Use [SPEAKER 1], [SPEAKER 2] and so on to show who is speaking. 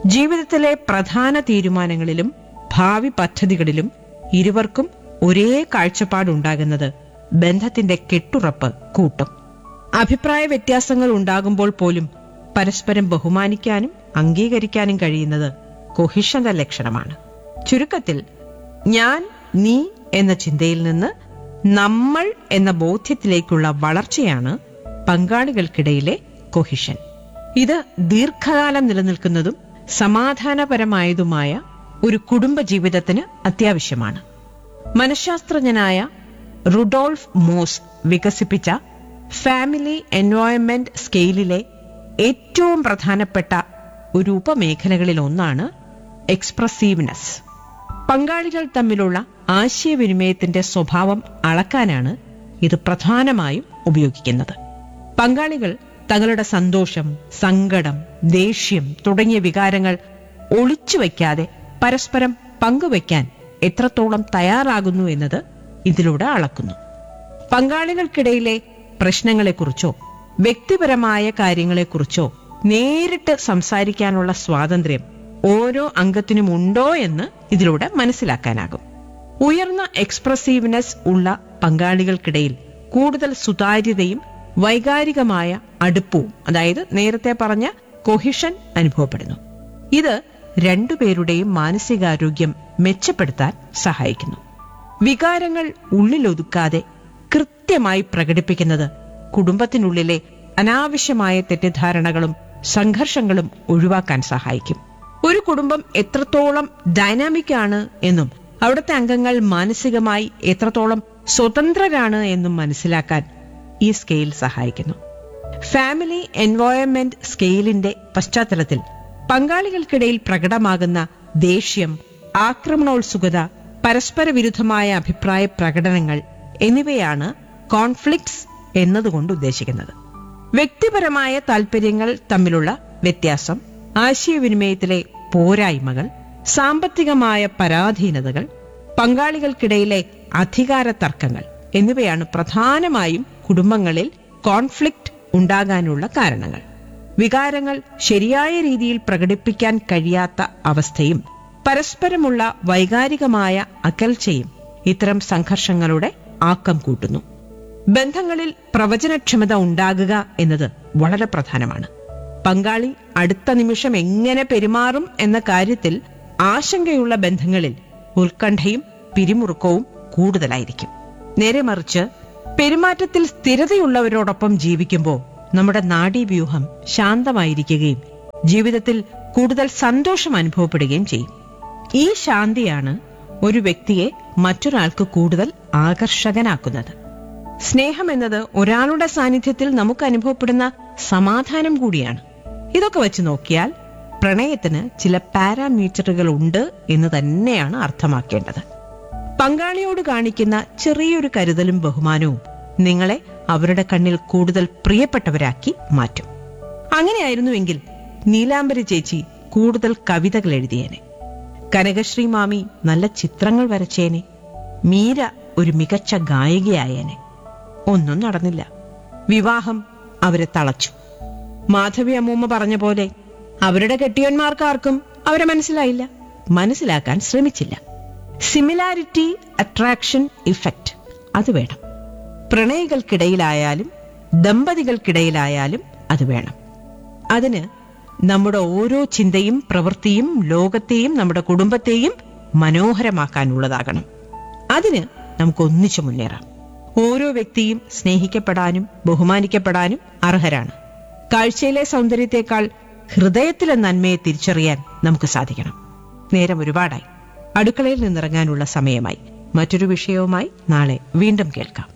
[SPEAKER 1] ജീവിതത്തിലെ പ്രധാന തീരുമാനങ്ങളിലും ഭാവി പദ്ധതികളിലും ഇരുവർക്കും ഒരേ കാഴ്ചപ്പാടുണ്ടാകുന്നത് ബന്ധത്തിന്റെ കെട്ടുറപ്പ് കൂട്ടും അഭിപ്രായ വ്യത്യാസങ്ങൾ ഉണ്ടാകുമ്പോൾ പോലും പരസ്പരം ബഹുമാനിക്കാനും അംഗീകരിക്കാനും കഴിയുന്നത് കൊഹിഷന്റെ ലക്ഷണമാണ് ചുരുക്കത്തിൽ ഞാൻ നീ എന്ന ചിന്തയിൽ നിന്ന് നമ്മൾ എന്ന ബോധ്യത്തിലേക്കുള്ള വളർച്ചയാണ് പങ്കാളികൾക്കിടയിലെ കൊഹിഷൻ ഇത് ദീർഘകാലം നിലനിൽക്കുന്നതും സമാധാനപരമായതുമായ ഒരു കുടുംബ ജീവിതത്തിന് അത്യാവശ്യമാണ് മനഃശാസ്ത്രജ്ഞനായ റുഡോൾഫ് മോസ് വികസിപ്പിച്ച ഫാമിലി എൻവയോൺമെന്റ് സ്കെയിലിലെ ഏറ്റവും പ്രധാനപ്പെട്ട ഒരു ഉപമേഖലകളിൽ ഒന്നാണ് എക്സ്പ്രസീവ്നെസ് പങ്കാളികൾ തമ്മിലുള്ള ആശയവിനിമയത്തിന്റെ സ്വഭാവം അളക്കാനാണ് ഇത് പ്രധാനമായും ഉപയോഗിക്കുന്നത് പങ്കാളികൾ തങ്ങളുടെ സന്തോഷം സങ്കടം ദേഷ്യം തുടങ്ങിയ വികാരങ്ങൾ ഒളിച്ചു വയ്ക്കാതെ പരസ്പരം പങ്കുവയ്ക്കാൻ എത്രത്തോളം തയ്യാറാകുന്നു എന്നത് ഇതിലൂടെ അളക്കുന്നു പങ്കാളികൾക്കിടയിലെ പ്രശ്നങ്ങളെക്കുറിച്ചോ വ്യക്തിപരമായ കാര്യങ്ങളെക്കുറിച്ചോ നേരിട്ട് സംസാരിക്കാനുള്ള സ്വാതന്ത്ര്യം ഓരോ അംഗത്തിനും ഉണ്ടോ എന്ന് ഇതിലൂടെ മനസ്സിലാക്കാനാകും ഉയർന്ന എക്സ്പ്രസീവ്നെസ് ഉള്ള പങ്കാളികൾക്കിടയിൽ കൂടുതൽ സുതാര്യതയും വൈകാരികമായ അടുപ്പവും അതായത് നേരത്തെ പറഞ്ഞ കൊഹിഷൻ അനുഭവപ്പെടുന്നു ഇത് രണ്ടുപേരുടെയും മാനസികാരോഗ്യം മെച്ചപ്പെടുത്താൻ സഹായിക്കുന്നു വികാരങ്ങൾ ഉള്ളിലൊതുക്കാതെ കൃത്യമായി പ്രകടിപ്പിക്കുന്നത് കുടുംബത്തിനുള്ളിലെ അനാവശ്യമായ തെറ്റിദ്ധാരണകളും സംഘർഷങ്ങളും ഒഴിവാക്കാൻ സഹായിക്കും ഒരു കുടുംബം എത്രത്തോളം ഡൈനാമിക് ആണ് എന്നും അവിടുത്തെ അംഗങ്ങൾ മാനസികമായി എത്രത്തോളം സ്വതന്ത്രരാണ് എന്നും മനസ്സിലാക്കാൻ ഈ സ്കെയിൽ സഹായിക്കുന്നു ഫാമിലി എൻവയോൺമെന്റ് സ്കെയിലിന്റെ പശ്ചാത്തലത്തിൽ പങ്കാളികൾക്കിടയിൽ പ്രകടമാകുന്ന ദേഷ്യം ആക്രമണോത്സുകത പരസ്പര വിരുദ്ധമായ അഭിപ്രായ പ്രകടനങ്ങൾ എന്നിവയാണ് കോൺഫ്ലിക്ട്സ് എന്നതുകൊണ്ട് ഉദ്ദേശിക്കുന്നത് വ്യക്തിപരമായ താൽപര്യങ്ങൾ തമ്മിലുള്ള വ്യത്യാസം ആശയവിനിമയത്തിലെ പോരായ്മകൾ സാമ്പത്തികമായ പരാധീനതകൾ പങ്കാളികൾക്കിടയിലെ അധികാര തർക്കങ്ങൾ എന്നിവയാണ് പ്രധാനമായും കുടുംബങ്ങളിൽ കോൺഫ്ലിക്റ്റ് ഉണ്ടാകാനുള്ള കാരണങ്ങൾ വികാരങ്ങൾ ശരിയായ രീതിയിൽ പ്രകടിപ്പിക്കാൻ കഴിയാത്ത അവസ്ഥയും പരസ്പരമുള്ള വൈകാരികമായ അകൽച്ചയും ഇത്തരം സംഘർഷങ്ങളുടെ ആക്കം കൂട്ടുന്നു ബന്ധങ്ങളിൽ പ്രവചനക്ഷമത ഉണ്ടാകുക എന്നത് വളരെ പ്രധാനമാണ് പങ്കാളി അടുത്ത നിമിഷം എങ്ങനെ പെരുമാറും എന്ന കാര്യത്തിൽ ആശങ്കയുള്ള ബന്ധങ്ങളിൽ ഉത്കണ്ഠയും പിരിമുറുക്കവും കൂടുതലായിരിക്കും നേരെ മറിച്ച് പെരുമാറ്റത്തിൽ സ്ഥിരതയുള്ളവരോടൊപ്പം ജീവിക്കുമ്പോൾ നമ്മുടെ നാഡീവ്യൂഹം ശാന്തമായിരിക്കുകയും ജീവിതത്തിൽ കൂടുതൽ സന്തോഷം അനുഭവപ്പെടുകയും ചെയ്യും ഈ ശാന്തിയാണ് ഒരു വ്യക്തിയെ മറ്റൊരാൾക്ക് കൂടുതൽ ആകർഷകനാക്കുന്നത് സ്നേഹം എന്നത് ഒരാളുടെ സാന്നിധ്യത്തിൽ നമുക്ക് അനുഭവപ്പെടുന്ന സമാധാനം കൂടിയാണ് ഇതൊക്കെ വെച്ച് നോക്കിയാൽ പ്രണയത്തിന് ചില പാരാമീറ്ററുകൾ ഉണ്ട് എന്ന് തന്നെയാണ് അർത്ഥമാക്കേണ്ടത് പങ്കാളിയോട് കാണിക്കുന്ന ചെറിയൊരു കരുതലും ബഹുമാനവും നിങ്ങളെ അവരുടെ കണ്ണിൽ കൂടുതൽ പ്രിയപ്പെട്ടവരാക്കി മാറ്റും അങ്ങനെയായിരുന്നുവെങ്കിൽ നീലാംബരി ചേച്ചി കൂടുതൽ കവിതകൾ എഴുതിയേനെ കനകശ്രീ മാമി നല്ല ചിത്രങ്ങൾ വരച്ചേനെ മീര ഒരു മികച്ച ഗായികയായേനെ ഒന്നും നടന്നില്ല വിവാഹം അവരെ തളച്ചു മാധവി അമ്മൂമ്മ പറഞ്ഞ പോലെ അവരുടെ കെട്ടിയന്മാർക്കാർക്കും അവരെ മനസ്സിലായില്ല മനസ്സിലാക്കാൻ ശ്രമിച്ചില്ല സിമിലാരിറ്റി അട്രാക്ഷൻ ഇഫക്റ്റ് അത് വേണം പ്രണയികൾക്കിടയിലായാലും ദമ്പതികൾക്കിടയിലായാലും അത് വേണം അതിന് നമ്മുടെ ഓരോ ചിന്തയും പ്രവൃത്തിയും ലോകത്തെയും നമ്മുടെ കുടുംബത്തെയും മനോഹരമാക്കാനുള്ളതാകണം അതിന് നമുക്ക് ഒന്നിച്ചു മുന്നേറാം ഓരോ വ്യക്തിയും സ്നേഹിക്കപ്പെടാനും ബഹുമാനിക്കപ്പെടാനും അർഹരാണ് കാഴ്ചയിലെ സൗന്ദര്യത്തെക്കാൾ ഹൃദയത്തിലെ നന്മയെ തിരിച്ചറിയാൻ നമുക്ക് സാധിക്കണം നേരം ഒരുപാടായി അടുക്കളയിൽ നിന്നിറങ്ങാനുള്ള സമയമായി മറ്റൊരു വിഷയവുമായി നാളെ വീണ്ടും കേൾക്കാം